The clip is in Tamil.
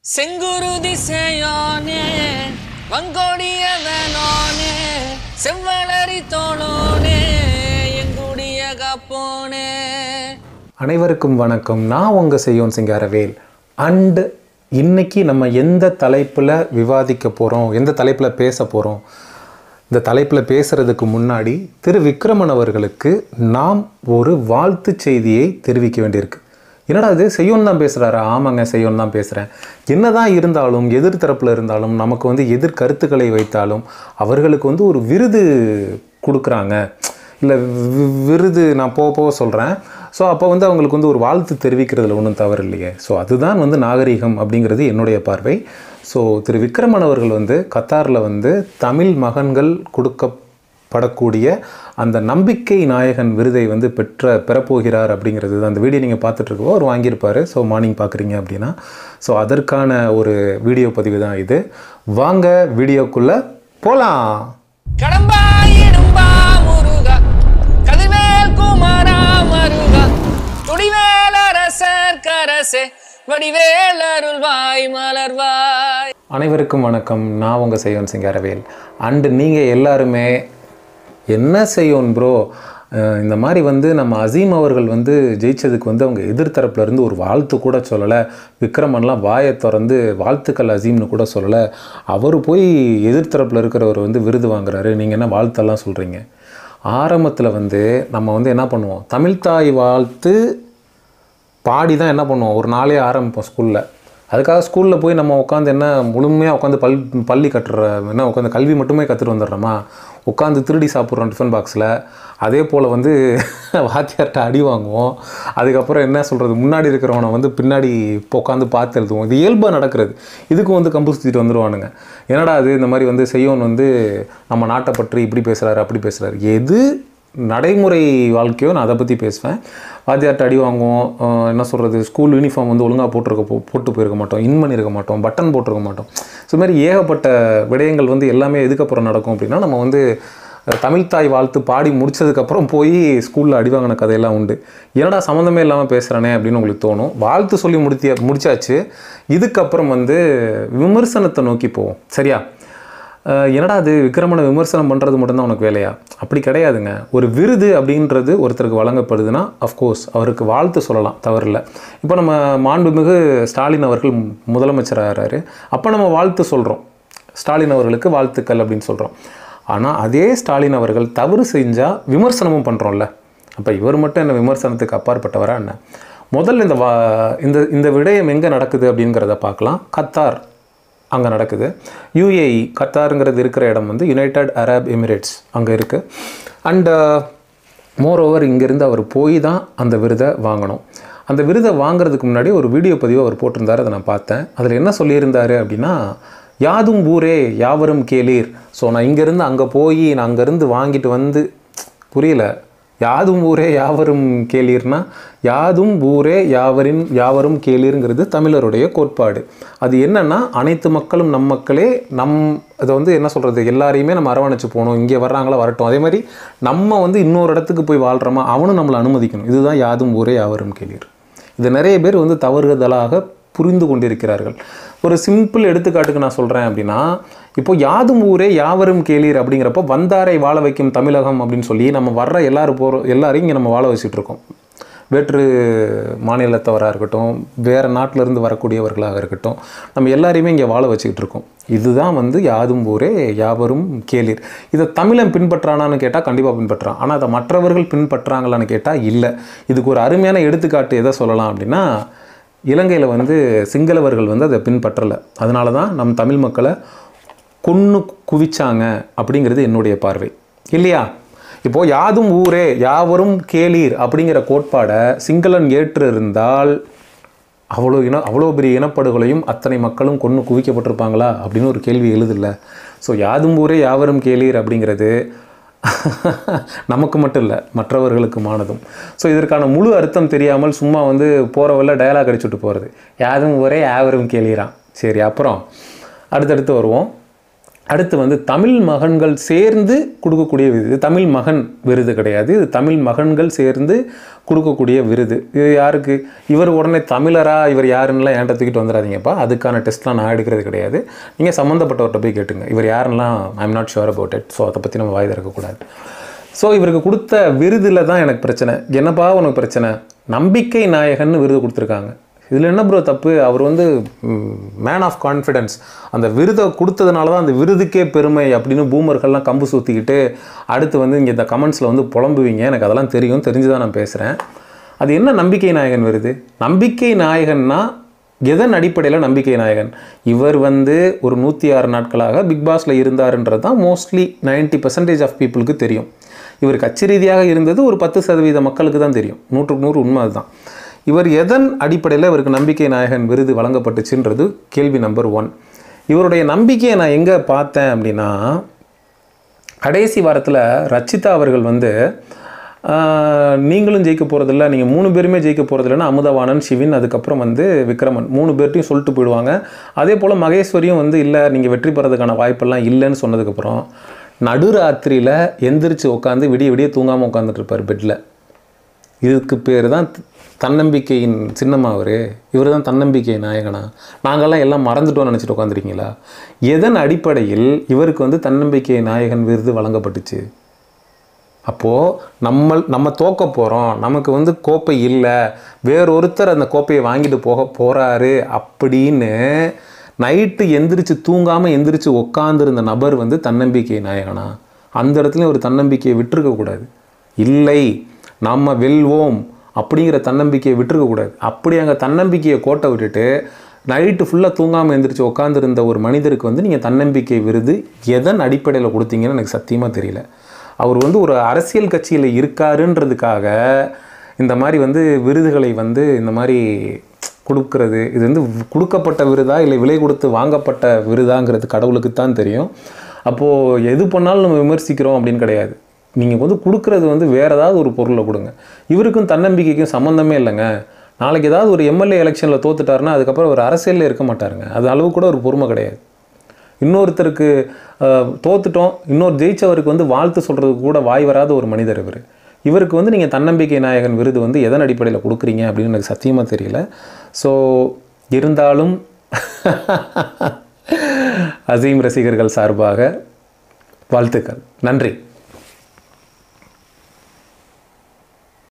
செங்குருதி சேயோனே வங்கோடியவனோனே செவ்வளரி தோளோனே எங்குடிய காப்போனே அனைவருக்கும் வணக்கம் நான் உங்கள் செய்யோன் சிங்காரவேல் அண்டு இன்னைக்கு நம்ம எந்த தலைப்பில் விவாதிக்க போகிறோம் எந்த தலைப்பில் பேச போகிறோம் இந்த தலைப்பில் பேசுகிறதுக்கு முன்னாடி திரு விக்ரமன் அவர்களுக்கு நாம் ஒரு வாழ்த்து செய்தியை தெரிவிக்க வேண்டியிருக்கு என்னடா இது செய்யோன் தான் பேசுகிறாரா ஆமாங்க செய்யோன் தான் பேசுகிறேன் என்னதான் இருந்தாலும் எதிர்த்தரப்பில் இருந்தாலும் நமக்கு வந்து எதிர் கருத்துக்களை வைத்தாலும் அவர்களுக்கு வந்து ஒரு விருது கொடுக்குறாங்க இல்லை விருது நான் போக போக சொல்கிறேன் ஸோ அப்போ வந்து அவங்களுக்கு வந்து ஒரு வாழ்த்து தெரிவிக்கிறதுல ஒன்றும் தவறு இல்லையே ஸோ அதுதான் வந்து நாகரிகம் அப்படிங்கிறது என்னுடைய பார்வை ஸோ திரு விக்ரமன் அவர்கள் வந்து கத்தாரில் வந்து தமிழ் மகன்கள் கொடுக்கப்படக்கூடிய அந்த நம்பிக்கை நாயகன் விருதை வந்து பெற்ற பெறப்போகிறார் அப்படிங்கிறது தான் அந்த வீடியோ நீங்கள் பார்த்துட்ருக்கோ அவர் வாங்கியிருப்பார் ஸோ மார்னிங் பார்க்குறீங்க அப்படின்னா ஸோ அதற்கான ஒரு வீடியோ பதிவு தான் இது வாங்க வீடியோக்குள்ளே போகலாம் கடம்பா இடும்பா முருகா கதிர்வேல் குமாரா மருகா துடிவேலரசர் கரசே வடிவேல் அருள்வாய் மலர்வாய் அனைவருக்கும் வணக்கம் நான் உங்கள் செய்யோன் சிங்காரவேல் அண்டு நீங்கள் எல்லாருமே என்ன செய்யோன் ப்ரோ இந்த மாதிரி வந்து நம்ம அசீம் அவர்கள் வந்து ஜெயிச்சதுக்கு வந்து அவங்க எதிர்த்தரப்புல இருந்து ஒரு வாழ்த்து கூட சொல்லலை விக்ரமன்லாம் வாயை திறந்து வாழ்த்துக்கள் அசீம்னு கூட சொல்லலை அவர் போய் எதிர்த்தரப்பில் இருக்கிறவர் வந்து விருது வாங்குறாரு நீங்கள் என்ன வாழ்த்தெல்லாம் சொல்கிறீங்க ஆரம்பத்தில் வந்து நம்ம வந்து என்ன பண்ணுவோம் தமிழ்தாய் வாழ்த்து பாடி தான் என்ன பண்ணுவோம் ஒரு நாளே ஆரம்பிப்போம் ஸ்கூலில் அதுக்காக ஸ்கூலில் போய் நம்ம உட்காந்து என்ன முழுமையாக உட்காந்து பல் பள்ளி கட்டுற என்ன உட்காந்து கல்வி மட்டுமே கற்றுட்டு வந்துடுறோமா உட்காந்து திருடி சாப்பிட்றோம் டிஃபன் பாக்ஸில் அதே போல் வந்து வாத்தியார்கிட்ட அடி வாங்குவோம் அதுக்கப்புறம் என்ன சொல்கிறது முன்னாடி இருக்கிறவனை வந்து பின்னாடி உட்காந்து பார்த்து எழுதுவோம் இது இயல்பாக நடக்கிறது இதுக்கும் வந்து கம்பு சுற்றிட்டு வந்துடுவானுங்க என்னடா அது இந்த மாதிரி வந்து செய்யோன் வந்து நம்ம நாட்டை பற்றி இப்படி பேசுகிறாரு அப்படி பேசுகிறாரு எது நடைமுறை வாழ்க்கையோ நான் அதை பற்றி பேசுவேன் வாத்தியார்ட்ட அடி வாங்குவோம் அஹ் என்ன சொல்கிறது ஸ்கூல் யூனிஃபார்ம் வந்து ஒழுங்காக போட்டிருக்க போ போட்டு போயிருக்க மாட்டோம் இன் பண்ணியிருக்க மாட்டோம் பட்டன் போட்டிருக்க மாட்டோம் ஸோ மாதிரி ஏகப்பட்ட விடயங்கள் வந்து எல்லாமே எதுக்கப்புறம் நடக்கும் அப்படின்னா நம்ம வந்து அஹ், தமிழ்த்தாய் வாழ்த்து பாடி முடிச்சதுக்கப்புறம் போய் ஸ்கூலில் அடி வாங்கின கதையெல்லாம் உண்டு என்னடா சம்மந்தமே இல்லாமல் பேசுகிறானே அப்படின்னு உங்களுக்கு தோணும் வாழ்த்து சொல்லி முடித்திய முடிச்சாச்சு இதுக்கப்புறம் வந்து விமர்சனத்தை நோக்கி போவோம் சரியா அஹ் என்னடா அது விக்ரமனை விமர்சனம் பண்ணுறது மட்டும்தான் உனக்கு வேலையா அப்படி கிடையாதுங்க ஒரு விருது அப்படின்றது ஒருத்தருக்கு வழங்கப்படுதுன்னா அஃப்கோர்ஸ் அவருக்கு வாழ்த்து சொல்லலாம் தவறில்ல இப்போ நம்ம மாண்புமிகு ஸ்டாலின் அவர்கள் முதலமைச்சராகிறாரு அப்போ நம்ம வாழ்த்து சொல்கிறோம் ஸ்டாலின் அவர்களுக்கு வாழ்த்துக்கள் அப்படின்னு சொல்கிறோம் ஆனால் அதே ஸ்டாலின் அவர்கள் தவறு செஞ்சால் விமர்சனமும் பண்ணுறோம்ல அப்போ இவர் மட்டும் என்ன விமர்சனத்துக்கு அப்பாற்பட்டவரா என்ன முதல்ல இந்த வா இந்த இந்த விடயம் எங்கே நடக்குது அப்படிங்கிறத பார்க்கலாம் கத்தார் அங்கே நடக்குது யூஏஇ கத்தாருங்கிறது இருக்கிற இடம் வந்து யுனைடெட் அரப் எமிரேட்ஸ் அங்கே இருக்குது அண்டு மோர் ஓவர் இங்கேருந்து அவர் போய் தான் அந்த விருதை வாங்கணும் அந்த விருதை வாங்குறதுக்கு முன்னாடி ஒரு வீடியோ பதிவு அவர் போட்டிருந்தார் அதை நான் பார்த்தேன் அதில் என்ன சொல்லியிருந்தாரு அப்படின்னா யாதும் ஊரே யாவரும் கேளீர் ஸோ நான் இங்கேருந்து அங்கே போய் நான் அங்கேருந்து வாங்கிட்டு வந்து புரியல யாதும் ஊரே யாவரும் கேளீர்னா யாதும் ஊரே யாவரின் யாவரும் கேளீருங்கிறது தமிழருடைய கோட்பாடு அது என்னன்னா அனைத்து மக்களும் நம் மக்களே நம் அதை வந்து என்ன சொல்கிறது எல்லாரையுமே நம்ம அரவணைச்சு போகணும் இங்கே வர்றாங்களா வரட்டும் அதே மாதிரி நம்ம வந்து இன்னொரு இடத்துக்கு போய் வாழ்கிறோமா அவனும் நம்மளை அனுமதிக்கணும் இதுதான் யாதும் ஊரே யாவரும் கேளீர் இது நிறைய பேர் வந்து தவறுதலாக புரிந்து கொண்டிருக்கிறார்கள் ஒரு சிம்பிள் எடுத்துக்காட்டுக்கு நான் சொல்கிறேன் அப்படின்னா இப்போ யாதும் ஊரே யாவரும் கேளீர் அப்படிங்கிறப்போ வந்தாரை வாழ வைக்கும் தமிழகம் அப்படின்னு சொல்லி நம்ம வர்ற எல்லாரும் போகிற எல்லாரையும் இங்கே நம்ம வாழ வச்சுட்டு இருக்கோம் வேற்று மாநிலத்தவராக இருக்கட்டும் வேறு நாட்டிலேருந்து வரக்கூடியவர்களாக இருக்கட்டும் நம்ம எல்லாரையுமே இங்கே வாழ வச்சுக்கிட்டு இருக்கோம் இதுதான் வந்து யாதும் ஊரே யாவரும் கேளீர் இதை தமிழன் பின்பற்றானான்னு கேட்டால் கண்டிப்பாக பின்பற்றான் ஆனால் அதை மற்றவர்கள் பின்பற்றாங்களான்னு கேட்டால் இல்லை இதுக்கு ஒரு அருமையான எடுத்துக்காட்டு எதை சொல்லலாம் அப்படின்னா இலங்கையில் வந்து சிங்களவர்கள் வந்து அதை பின்பற்றலை அதனால தான் நம் தமிழ் மக்களை கொன்று குவிச்சாங்க அப்படிங்கிறது என்னுடைய பார்வை இல்லையா இப்போ யாதும் ஊரே யாவரும் கேளீர் அப்படிங்கிற கோட்பாடை சிங்களன் ஏற்று இருந்தால் அவ்வளோ இன அவ்வளோ பெரிய இனப்படுகொலையும் அத்தனை மக்களும் கொன்று குவிக்கப்பட்டிருப்பாங்களா அப்படின்னு ஒரு கேள்வி எழுதில்ல ஸோ யாதும் ஊரே யாவரும் கேளீர் அப்படிங்கிறது நமக்கு மட்டும் இல்லை மற்றவர்களுக்குமானதும் ஸோ இதற்கான முழு அர்த்தம் தெரியாமல் சும்மா வந்து போகிறவல்ல டயலாக் அடிச்சுட்டு போகிறது யாதும் ஊரே யாவரும் கேளீரான் சரி அப்புறம் அடுத்தடுத்து வருவோம் அடுத்து வந்து தமிழ் மகன்கள் சேர்ந்து கொடுக்கக்கூடிய விருது இது தமிழ் மகன் விருது கிடையாது இது தமிழ் மகன்கள் சேர்ந்து கொடுக்கக்கூடிய விருது இது யாருக்கு இவர் உடனே தமிழரா இவர் யாருன்னெலாம் என்கிட்ட தூக்கிட்டு வந்துடாதீங்கப்பா அதுக்கான டெஸ்ட்லாம் நான் எடுக்கிறது கிடையாது நீங்கள் சம்மந்தப்பட்டவர்கிட்ட போய் கேட்டுங்க இவர் யாருன்னெலாம் I'm not sure about it so அதை பற்றி நம்ம வாய் திறக்கக்கூடாது ஸோ இவருக்கு கொடுத்த விருதில் தான் எனக்கு பிரச்சனை என்னப்பா உனக்கு பிரச்சனை நம்பிக்கை நாயகன்னு விருது கொடுத்துருக்காங்க இதில் என்ன ப்ரோ தப்பு அவர் வந்து மேன் ஆஃப் கான்ஃபிடென்ஸ் அந்த விருதை கொடுத்ததுனால தான் அந்த விருதுக்கே பெருமை அப்படின்னு பூமர்கள்லாம் கம்பு சுற்றிக்கிட்டு அடுத்து வந்து இங்கே இந்த கமெண்ட்ஸில் வந்து புலம்புவீங்க எனக்கு அதெல்லாம் தெரியும் தெரிஞ்சு தான் நான் பேசுகிறேன் அது என்ன நம்பிக்கை நாயகன் விருது நம்பிக்கை நாயகன்னா எதன் அடிப்படையில் நம்பிக்கை நாயகன் இவர் வந்து ஒரு நூற்றி ஆறு நாட்களாக பிக் பாஸில் இருந்தாருன்றது தான் மோஸ்ட்லி நைன்ட்டி பர்சன்டேஜ் ஆஃப் பீப்புளுக்கு தெரியும் இவர் கட்சி ரீதியாக இருந்தது ஒரு பத்து சதவீத மக்களுக்கு தான் தெரியும் நூற்றுக்கு நூறு உண்மை அதுதான் இவர் எதன் அடிப்படையில் இவருக்கு நம்பிக்கை நாயகன் விருது வழங்கப்பட்டுச்சுன்றது கேள்வி நம்பர் ஒன் இவருடைய நம்பிக்கையை நான் எங்கே பார்த்தேன் அப்படின்னா கடைசி வாரத்தில் ரச்சிதா அவர்கள் வந்து ஆஹ், நீங்களும் ஜெயிக்க போகிறதில்ல நீங்கள் மூணு பேருமே ஜெயிக்க போகிறதில்லன்னு அமுதவாணன் சிவின் அதுக்கப்புறம் வந்து விக்ரமன் மூணு பேர்ட்டையும் சொல்லிட்டு போயிடுவாங்க அதே போல் மகேஸ்வரியும் வந்து இல்லை நீங்கள் வெற்றி பெறதுக்கான வாய்ப்பெல்லாம் இல்லைன்னு சொன்னதுக்கப்புறம் நடுராத்திரியில் எந்திரிச்சு உட்காந்து விடிய விடிய தூங்காமல் உட்காந்துட்டு இருப்பார் பெட்டில் இதுக்கு பேர் தான் த- தன்னம்பிக்கையின் சின்னமா அவர் இவர் தான் தன்னம்பிக்கை நாயகனா நாங்கள்லாம் எல்லாம் மறந்துட்டோம்னு நினச்சிட்டு உட்காந்துருக்கீங்களா எதன் அடிப்படையில் இவருக்கு வந்து தன்னம்பிக்கை நாயகன் விருது வழங்கப்பட்டுச்சு அப்போது நம்ம நம்ம தோக்க போகிறோம் நமக்கு வந்து கோப்பை இல்லை வேறொருத்தர் அந்த கோப்பையை வாங்கிட்டு போக போகிறாரு அப்படின்னு நைட்டு எந்திரிச்சு தூங்காமல் எந்திரிச்சு உட்காந்துருந்த நபர் வந்து தன்னம்பிக்கை நாயகனா அந்த இடத்துலையும் ஒரு தன்னம்பிக்கையை விட்டுருக்கக்கூடாது இல்லை நம்ம வெல்வோம் அப்படிங்கிற தன்னம்பிக்கையை விட்டுருக்கக்கூடாது அப்படி அங்கே தன்னம்பிக்கையை கோட்டை விட்டுட்டு நைட்டு ஃபுல்லாக தூங்காமல் எந்திரிச்சு உட்காந்துருந்த ஒரு மனிதருக்கு வந்து நீங்கள் தன்னம்பிக்கை விருது எதன் அடிப்படையில் கொடுத்தீங்கன்னு எனக்கு சத்தியமாக தெரியல அவர் வந்து ஒரு அரசியல் கட்சியில் இருக்காருன்றதுக்காக இந்த மாதிரி வந்து விருதுகளை வந்து இந்த மாதிரி கொடுக்கறது இது வந்து கொடுக்கப்பட்ட விருதா இல்லை விலை கொடுத்து வாங்கப்பட்ட விருதாங்கிறது கடவுளுக்கு தான் தெரியும் அப்போது எது பண்ணாலும் நம்ம விமர்சிக்கிறோம் அப்படின்னு கிடையாது நீங்கள் வந்து கொடுக்குறது வந்து வேறு ஏதாவது ஒரு பொருளை கொடுங்க இவருக்கும் தன்னம்பிக்கைக்கும் சம்மந்தமே இல்லைங்க நாளைக்கு ஏதாவது ஒரு எம்எல்ஏ எலெக்ஷனில் தோத்துட்டாருன்னா அதுக்கப்புறம் ஒரு அரசியலில் இருக்க மாட்டாருங்க அது அளவு கூட ஒரு பொறுமை கிடையாது இன்னொருத்தருக்கு அஹ், தோத்துட்டோம் இன்னொரு ஜெயிச்சவருக்கு வந்து வாழ்த்து சொல்கிறதுக்கு கூட வாய் வராத ஒரு மனிதர் இவர் இவருக்கு வந்து நீங்கள் தன்னம்பிக்கை நாயகன் விருது வந்து எதன் அடிப்படையில் கொடுக்குறீங்க அப்படின்னு எனக்கு சத்தியமாக தெரியல ஸோ இருந்தாலும் அசீம் ரசிகர்கள் சார்பாக வாழ்த்துக்கள் நன்றி